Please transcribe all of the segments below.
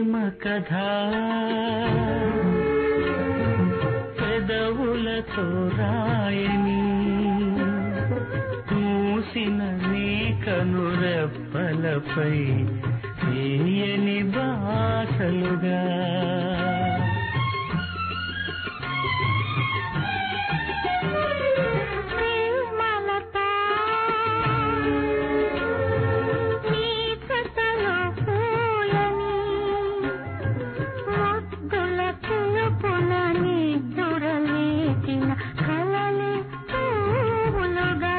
ప్రేమ కథ పెదవులతో రాయని మూసిన నీ కనురెప్పలపై తీయని బాసలుగా ప్రేమలత నీ కథలో పూయని ముద్దుల పిలుపున నిద్దురలేచిన కలలే పూలుగా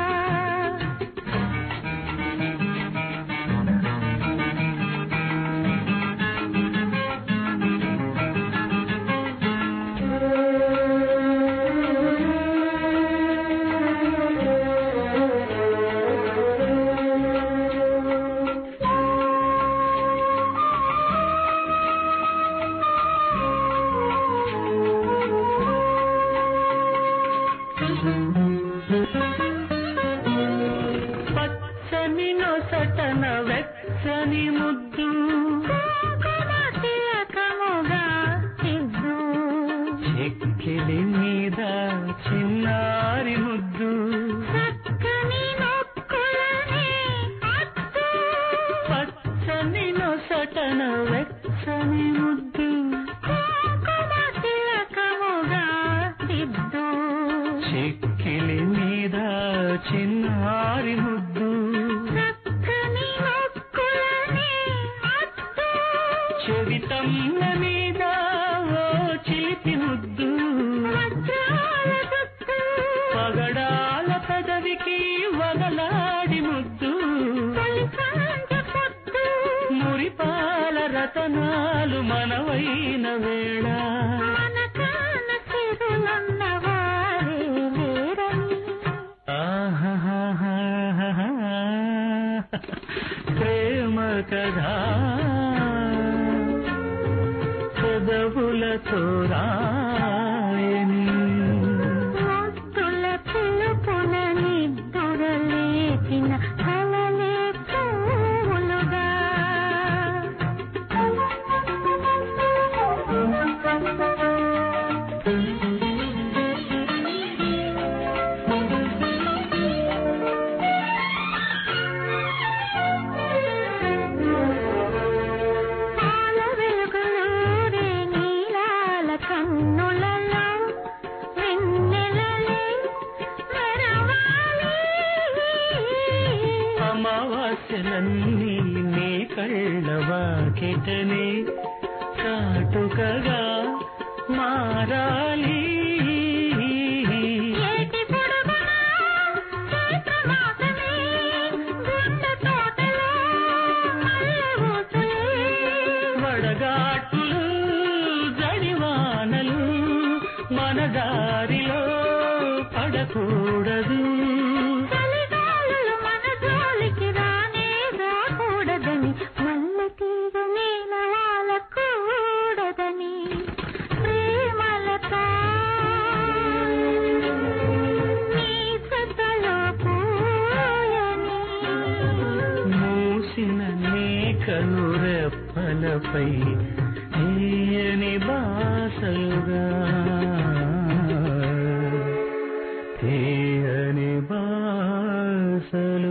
పచ్చని నొసటన వెచ్చని ముద్దు కుంకుమ తిలకముగా సిద్ధు చెక్కిలి మీద చిన్నారి ముద్దు చక్కని నొక్కులనే అద్దు పచ్చని నొసటన వెచ్చని ముద్దు కుంకుమ తిలకముగా సిద్ధు చెక్కిలి మీద చిన్నారి ముద్దు చక్కని నొక్కులనే అద్దు చెవితమ్మ మీద ఓ చిలిపి ముద్దు వజ్రాల గుత్తు పగడాల పెదవికి వగలాడి ముద్దు తొలి సాంజ పొద్దు మురిపాల రతనాలు మనవైన వేళ మన కాన సిరులున్న వారే లేరని ఆహాహాహాహా. ప్రేమ కథ పెదవులతో రాయని ముద్దుల పిలుపున నిద్దురలేచిన కలలే పూలుగా పాల వెలుగులూరే నీలాల కన్నులలో వెన్నెలలే మెరవాలి అమావాస్యలన్నీ నీ కళ్ళ వాకిటనే కాటుకగా మారాలి ఏటి పొడుగునా చైత్రమాసమే గుండె తోటలో మల్లె ఊసులే వడగాట్లు జడివానలు మన దారిలో పడకూడదు చలిగాలులు మన జోలికి రానే రాకూడదని మల్లె తీగ నీలవాలకూడదని ప్రేమలత నీ చెత్తలో పూయని మూసిన నీ కనురెప్పలపై తీయని బాసలుగా తీయని బాసలు